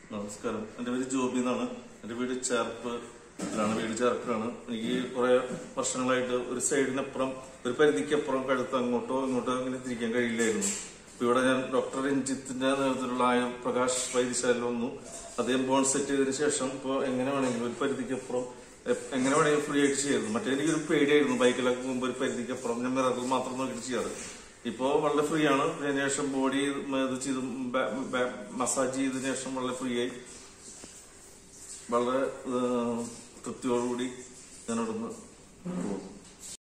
നമസ്കാരം എന്റെ പേര് ജോബി എന്നാണ് എന്റെ വീട് ചേർപ്പ് ാണ് വീട് ചേർപ്പിലാണ് എനിക്ക് കുറെ വർഷങ്ങളായിട്ട് ഒരു സൈഡിനപ്പുറം ഒരു പരിധിക്കപ്പുറം കഴുത്ത് അങ്ങോട്ടോ ഇങ്ങോട്ടോ ഇങ്ങനെ തിരിക്കാൻ കഴിയില്ലായിരുന്നു ഇപ്പൊ ഇവിടെ ഞാൻ ഡോക്ടർ രഞ്ജിത്തിന്റെ നേതൃത്വത്തിലുള്ള ആയ പ്രകാശ് വൈദ്യശാല വന്നു അദ്ദേഹം ബോൺ സെറ്റ് ചെയ്തതിനു ശേഷം ഇപ്പോൾ എങ്ങനെ വേണമെങ്കിലും ഒരു പരിധിക്കപ്പുറം എ- എങ്ങനെ വേണമെങ്കിലും ഫ്രീ ആയിട്ട് ചെയ്യായിരുന്നു മറ്റേ എനിക്കൊരു പേടിയായിരുന്നു ബൈക്കിലൊക്കെ പോകുമ്പോൾ ഒരു പരിധിക്കപ്പുറം ഞാൻ മിററിൽ മാത്രം നോക്കിയിട്ട് ചെയ്യാറ് ഇപ്പോ വളരെ ഫ്രീ ആണ് അതിന് ശേഷം ബോഡി ഇത് ചെയ്ത് ബാ- ബാ- മസാജ് ചെയ്തതിനു ശേഷം വളരെ ഫ്രീ ആയി വളരെ ഏഹ്, തൃപ്തിയോടുകൂടി ഞാൻ ഇവിടുന്ന് പോകും